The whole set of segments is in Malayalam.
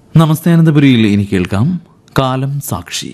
നമസ്തേ അനന്തപുരിയിൽ ഇനി കേൾക്കാം കാലം സാക്ഷി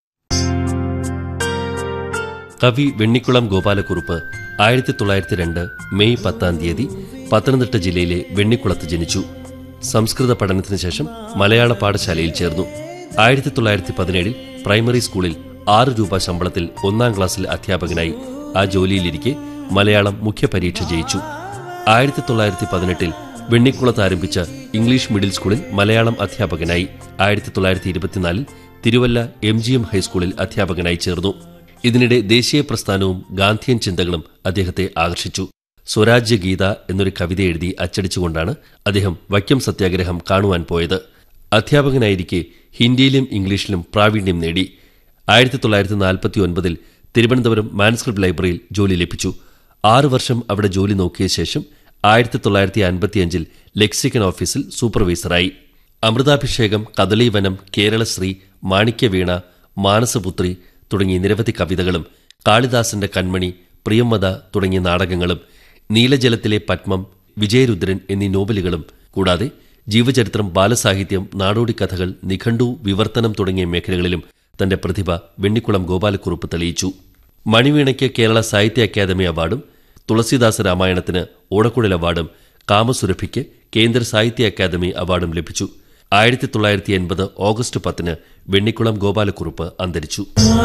കവി വെണ്ണിക്കുളം ഗോപാലക്കുറുപ്പ് ആയിരത്തി തൊള്ളായിരത്തി രണ്ട് മെയ് പത്താം തീയതി പത്തനംതിട്ട ജില്ലയിലെ വെണ്ണിക്കുളത്ത് ജനിച്ചു സംസ്കൃത പഠനത്തിന് ശേഷം മലയാള പാഠശാലയിൽ ചേർന്നു ആയിരത്തി തൊള്ളായിരത്തി പതിനേഴിൽ പ്രൈമറി സ്കൂളിൽ ആറ് രൂപ ശമ്പളത്തിൽ ഒന്നാം ക്ലാസ്സിൽ അധ്യാപകനായി ആ ജോലിയിലിരിക്കെ മലയാളം മുഖ്യ പരീക്ഷ ജയിച്ചു ആയിരത്തി തൊള്ളായിരത്തി പതിനെട്ടിൽ വെണ്ണിക്കുളത്ത് ആരംഭിച്ച ഇംഗ്ലീഷ് മിഡിൽ സ്കൂളിൽ മലയാളം അധ്യാപകനായി ആയിരത്തി തൊള്ളായിരത്തി ഇരുപത്തിനാലിൽ തിരുവല്ല എം ജി എം ഹൈസ്കൂളിൽ അധ്യാപകനായി ചേർന്നു ഇതിനിടെ ദേശീയ പ്രസ്ഥാനവും ഗാന്ധിയൻ ചിന്തകളും അദ്ദേഹത്തെ ആകർഷിച്ചു സ്വരാജ്യ ഗീത എന്നൊരു കവിത എഴുതി അച്ചടിച്ചുകൊണ്ടാണ് അദ്ദേഹം വൈക്കം സത്യാഗ്രഹം കാണുവാൻ പോയത് അധ്യാപകനായിരിക്കെ ഹിന്ദിയിലും ഇംഗ്ലീഷിലും പ്രാവീണ്യം നേടി ആയിരത്തി തൊള്ളായിരത്തി നാൽപ്പത്തി ഒൻപതിൽ തിരുവനന്തപുരം മാൻസ്ക്രിപ്റ്റ് ലൈബ്രറിയിൽ ജോലി ലഭിച്ചു ആറു വർഷം അവിടെ ജോലി നോക്കിയ ശേഷം ആയിരത്തി തൊള്ളായിരത്തി അൻപത്തിയഞ്ചിൽ ലെക്സിക്കൻ ഓഫീസിൽ സൂപ്പർവൈസറായി അമൃതാഭിഷേകം കദളീവനം കേരളശ്രീ മാണിക്യവീണ മാനസപുത്രി തുടങ്ങിയ നിരവധി കവിതകളും കാളിദാസന്റെ കൺമണി പ്രിയംവദ തുടങ്ങിയ നാടകങ്ങളും നീലജലത്തിലെ പത്മം വിജയരുദ്രൻ എന്നീ നോവലുകളും കൂടാതെ ജീവചരിത്രം ബാലസാഹിത്യം നാടോടിക്കഥകൾ നിഘണ്ടു വിവർത്തനം തുടങ്ങിയ മേഖലകളിലും തന്റെ പ്രതിഭ വെണ്ണിക്കുളം ഗോപാലക്കുറുപ്പ് തെളിയിച്ചു മണിവീണയ്ക്ക് കേരള സാഹിത്യ അക്കാദമി അവാർഡും തുളസീദാസ രാമായണത്തിന് ഓടക്കുഴൽ അവാർഡും കാമസുരഭിക്ക് കേന്ദ്ര സാഹിത്യ അക്കാദമി അവാർഡും ലഭിച്ചു ആയിരത്തി തൊള്ളായിരത്തി എൺപത് ഓഗസ്റ്റ് പത്തിന് വെണ്ണിക്കുളം ഗോപാലക്കുറുപ്പ് അന്തരിച്ചു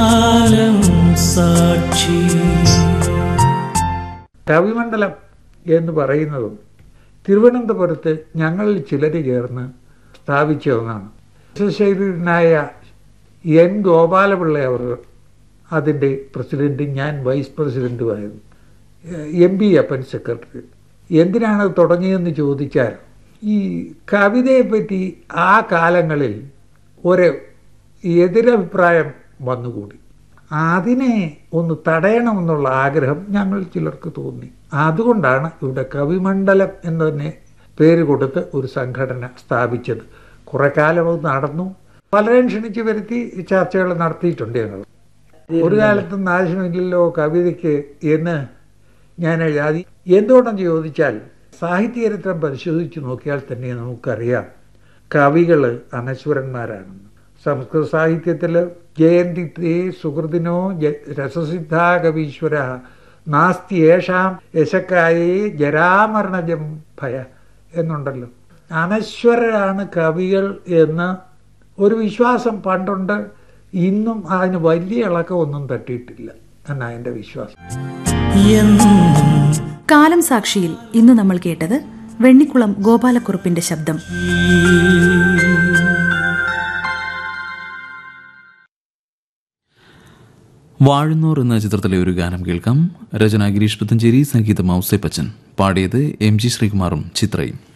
കവിമണ്ഡലം എന്ന് പറയുന്നതും തിരുവനന്തപുരത്ത് ഞങ്ങളിൽ ചിലർ ചേർന്ന് സ്ഥാപിച്ച ഒന്നാണ് ശരീരനായ എൻ ഗോപാലപിള്ള അവർ അതിൻ്റെ പ്രസിഡന്റ് ഞാൻ വൈസ് പ്രസിഡന്റുമായിരുന്നു എം പി അപ്പൻ സെക്രട്ടറി എന്തിനാണ് അത് തുടങ്ങിയതെന്ന് ചോദിച്ചാൽ ഈ കവിതയെപ്പറ്റി ആ കാലങ്ങളിൽ ഒരു എതിരഭിപ്രായം വന്നുകൂടി അതിനെ ഒന്ന് തടയണമെന്നുള്ള ആഗ്രഹം ഞങ്ങൾ ചിലർക്ക് തോന്നി അതുകൊണ്ടാണ് ഇവിടെ കവിമണ്ഡലം എന്നതിനെ പേര് കൊടുത്ത് ഒരു സംഘടന സ്ഥാപിച്ചത് കുറെ കാലം അത് നടന്നു പലരെയും ക്ഷണിച്ച് വരുത്തി ചർച്ചകൾ നടത്തിയിട്ടുണ്ട് ഞങ്ങൾ ഒരു കാലത്തും നാശമില്ലല്ലോ കവിതയ്ക്ക് എന്ന് ഞാൻ എഴുതി എന്തുകൊണ്ടെന്ന് ചോദിച്ചാൽ സാഹിത്യചരിത്രം പരിശോധിച്ച് നോക്കിയാൽ തന്നെ നമുക്കറിയാം കവികൾ അനശ്വരന്മാരാണെന്ന് സംസ്കൃത സാഹിത്യത്തിൽ ജയന്തി തേ സുഹൃദിനോ രസസിദ്ധാ കവീശ്വര നാസ്തി യേഷാം യശക്കായേ ജരാമരണജം ഭയ എന്നുണ്ടല്ലോ അനശ്വരരാണ് കവികൾ എന്ന് ഒരു വിശ്വാസം പണ്ടുണ്ട് ഇന്നും അതിന് വലിയ ഇളക്കമൊന്നും തട്ടിയിട്ടില്ല എന്നാ എൻ്റെ വിശ്വാസം കാലം സാക്ഷിയിൽ ഇന്ന് നമ്മൾ കേട്ടത് വെണ്ണിക്കുളം ഗോപാലക്കുറുപ്പിന്റെ ശബ്ദം വാഴുന്നോർ എന്ന ചിത്രത്തിലെ ഒരു ഗാനം കേൾക്കാം രചന ഗിരീഷ് പുത്തഞ്ചേരി സംഗീതം ഔസേപ്പച്ചൻ പാടിയത് എം ജി ശ്രീകുമാറും ചിത്രയും